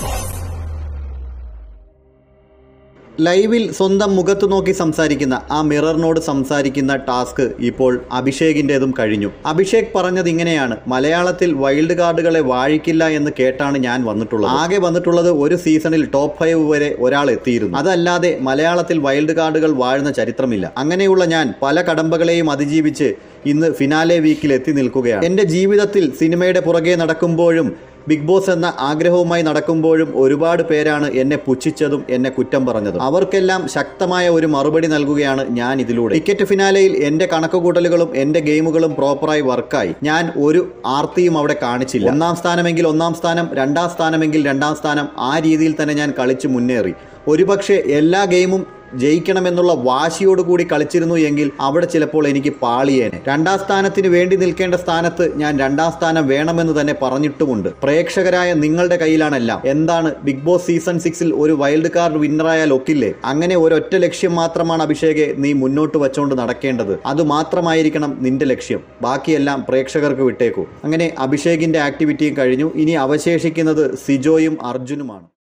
ലൈവിൽ സ്വന്തം മുഖത്ത് നോക്കി സംസാരിക്കുന്ന ആ മിററിനോട് സംസാരിക്കുന്ന ടാസ്ക് ഇപ്പോൾ അഭിഷേകിൻ്റെതും കഴിഞ്ഞു അഭിഷേക് പറഞ്ഞത് ഇങ്ങനെയാണ് മലയാളത്തിൽ വൈൽഡ് കാർഡുകളെ വാഴിക്കില്ല എന്ന് കേട്ടാണ് ഞാൻ വന്നിട്ടുള്ളത് ആകെ വന്നിട്ടുള്ളത് ഒരു സീസണിൽ ടോപ്പ് ഫൈവ് വരെ ഒരാൾ എത്തിയിരുന്നു അതല്ലാതെ മലയാളത്തിൽ വൈൽഡ് കാർഡുകൾ വാഴുന്ന ചരിത്രമില്ല അങ്ങനെയുള്ള ഞാൻ പല കടമ്പകളെയും അതിജീവിച്ച് ഇന്ന് ഫിനാലെ വീക്കിൽ എത്തി നിൽക്കുകയാണ് എൻ്റെ ജീവിതത്തിൽ സിനിമയുടെ പുറകെ നടക്കുമ്പോഴും ബിഗ് ബോസ് എന്ന ആഗ്രഹവുമായി നടക്കുമ്പോഴും ഒരുപാട് പേരാണ് എന്നെ പുച്ഛിച്ചതും എന്നെ കുറ്റം പറഞ്ഞതും അവർക്കെല്ലാം ശക്തമായ ഒരു മറുപടി നൽകുകയാണ് ഞാൻ ഇതിലൂടെ ടിക്കറ്റ് ഫിനാലയിൽ എന്റെ കണക്കുകൂട്ടലുകളും എന്റെ ഗെയിമുകളും പ്രോപ്പറായി വർക്കായി ഞാൻ ഒരു ആർത്തിയും അവിടെ കാണിച്ചില്ല ഒന്നാം സ്ഥാനമെങ്കിൽ ഒന്നാം സ്ഥാനം രണ്ടാം സ്ഥാനമെങ്കിൽ രണ്ടാം സ്ഥാനം ആ രീതിയിൽ തന്നെ ഞാൻ കളിച്ചു മുന്നേറി ഒരുപക്ഷെ എല്ലാ ഗെയിമും ജയിക്കണമെന്നുള്ള വാശിയോടുകൂടി കളിച്ചിരുന്നു എങ്കിൽ അവിടെ ചിലപ്പോൾ എനിക്ക് പാളിയേനെ രണ്ടാം സ്ഥാനത്തിന് വേണ്ടി നിൽക്കേണ്ട സ്ഥാനത്ത് ഞാൻ രണ്ടാം സ്ഥാനം വേണമെന്ന് തന്നെ പറഞ്ഞിട്ടുമുണ്ട് പ്രേക്ഷകരായ നിങ്ങളുടെ കയ്യിലാണെല്ലാം എന്താണ് ബിഗ് ബോസ് സീസൺ സിക്സിൽ ഒരു വൈൽഡ് കാർഡ് വിന്നറായാൽ ഒക്കില്ലേ അങ്ങനെ ഒരൊറ്റ ലക്ഷ്യം മാത്രമാണ് അഭിഷേകെ നീ മുന്നോട്ട് വച്ചുകൊണ്ട് നടക്കേണ്ടത് അത് മാത്രമായിരിക്കണം നിന്റെ ലക്ഷ്യം ബാക്കിയെല്ലാം പ്രേക്ഷകർക്ക് വിട്ടേക്കൂ അങ്ങനെ അഭിഷേകിന്റെ ആക്ടിവിറ്റിയും കഴിഞ്ഞു ഇനി അവശേഷിക്കുന്നത് സിജോയും അർജുനുമാണ്